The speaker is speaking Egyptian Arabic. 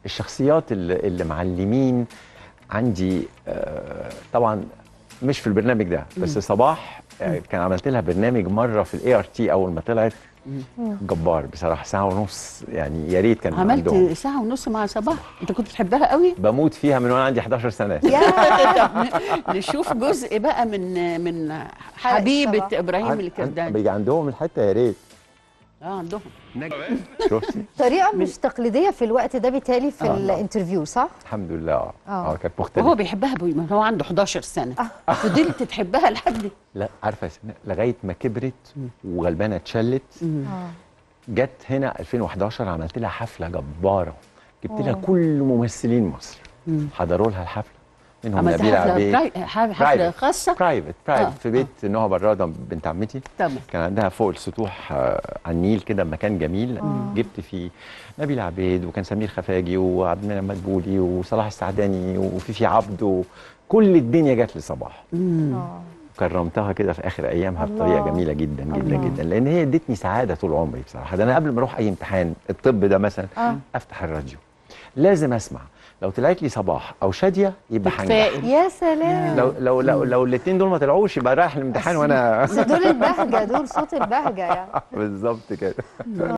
الشخصيات اللي, اللي معلمين عندي آه، طبعا مش في البرنامج ده بس صباح آه، كان عملت لها برنامج مره في الاي ار تي اول ما طلعت جبار بصراحه ساعه ونص يعني يا ريت كان عملت عندهم ساعه ونص مع صباح انت كنت بتحبها قوي بموت فيها من وانا عندي 11 سنه طب نشوف جزء بقى من من حبيبه صباح. ابراهيم عن- الكرداني بيجي عندهم الحته يا ريت اه عندهم شفتي طريقه مش تقليديه في الوقت ده بالتالي في آه. الانترفيو صح الحمد لله اه آه. اه كانت وهو مختلفه بيحبها بي ما هو عنده 11 سنه فضلت تحبها لحد لا عارفه يا سناء لغايه ما كبرت وغلبانه اتشلت اه جت هنا 2011 عملت لها حفله جباره جبت لها أوه. كل ممثلين مصر حضروا لها الحفله منهم عملت نبيل حفله عبيد براي- حفله حفلة Private. خاصه برايفت برايفت آه، في بيت نهى براده بنت عمتي تمام كان عندها فوق السطوح آه، على النيل كده مكان جميل آه. جبت فيه نبيل عبيد وكان سمير خفاجي وعبد المنعم مدبولي وصلاح السعداني وفيفي عبد وكل الدنيا جت لصباح اه كرمتها كده في اخر ايامها الله. بطريقه جميله جدا جدا الله. جدا لان هي ادتني سعاده طول عمري بصراحه ده انا قبل ما اروح اي امتحان الطب ده مثلا اه افتح الراديو لازم اسمع لو طلعت لي صباح او شاديه يبقى هنجح تتفائل يا سلام لو لو لو, لو الاثنين دول ما طلعوش يبقى رايح الامتحان وانا بس دول البهجه دول صوت البهجه يعني بالظبط كده